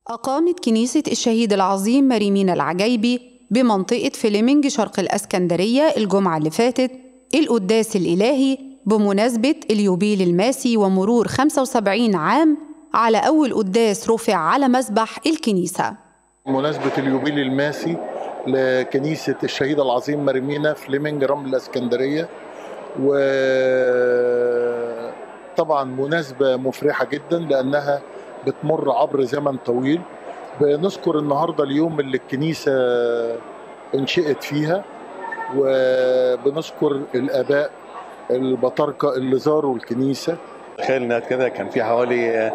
أقامت كنيسة الشهيد العظيم مريمين العجيبي بمنطقة فليمنج شرق الأسكندرية الجمعة اللي فاتت القداس الإلهي بمناسبة اليوبيل الماسي ومرور 75 عام على أول قداس رفع على مسبح الكنيسة بمناسبة اليوبيل الماسي لكنيسة الشهيد العظيم مريمينا فليمنج رمل الإسكندرية وطبعا مناسبة مفرحة جدا لأنها بتمر عبر زمن طويل بنذكر النهارده اليوم اللي الكنيسه انشئت فيها وبنذكر الاباء البطاركه اللي زاروا الكنيسه تخيل كده كان في حوالي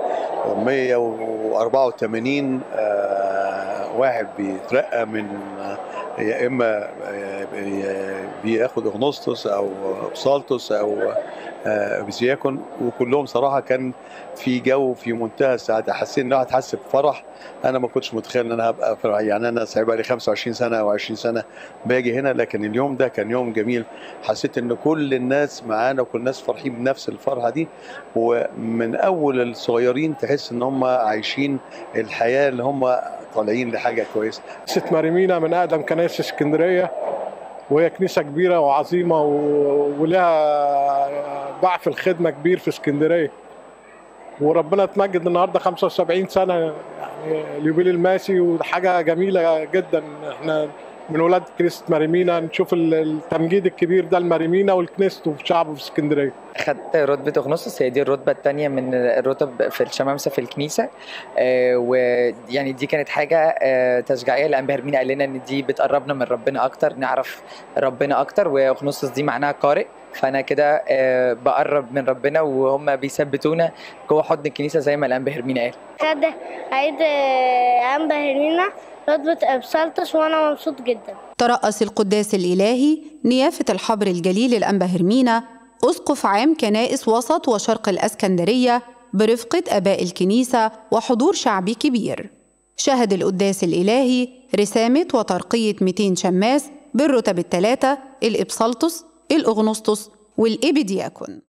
184 واحد بيترقى من يا اما بياخد اغنوستوس او بسالتوس او بزياكون وكلهم صراحه كان في جو في منتهى السعاده حسيت ان الواحد حس بفرح انا ما كنتش متخيل ان انا هبقى فرح يعني انا سايب لي 25 سنه او 20 سنه باجي هنا لكن اليوم ده كان يوم جميل حسيت ان كل الناس معانا وكل الناس فرحين بنفس الفرحه دي ومن اول الصغيرين تحس ان هم عايشين الحياه اللي هم طالعين لحاجه كويسه. كنيسه مريمينا من اقدم كنائس اسكندريه وهي كنيسه كبيره وعظيمه ولها باع في الخدمه كبير في اسكندريه. وربنا اتمجد النهارده 75 سنه يعني اليوبيل الماسي وحاجه جميله جدا احنا من ولاد كنيسه مريمينا نشوف التمجيد الكبير ده لمريمينا والكنيسته وشعبه في اسكندريه. خدت رتبه اغنوستوس هي دي الرتبه الثانيه من الرتب في الشمامسه في الكنيسه آه ويعني دي كانت حاجه آه تشجيعيه لانبا هرمينا قال لنا ان دي بتقربنا من ربنا اكتر نعرف ربنا اكتر واغنوستوس دي معناها قارئ فانا كده آه بقرب من ربنا وهم بيثبتونا جوه حضن الكنيسه زي ما الانبا هرمينا قال. خد عيد انبا هرمينا رتبة أبسلطس وأنا مبسوط جدا ترأس القداس الإلهي نيافة الحبر الجليل الأنبا هرمينا أسقف عام كنائس وسط وشرق الأسكندرية برفقة آباء الكنيسة وحضور شعبي كبير شهد القداس الإلهي رسامة وترقية 200 شماس بالرتب الثلاثة الإبسلطس الأغنسطس والإبدياكون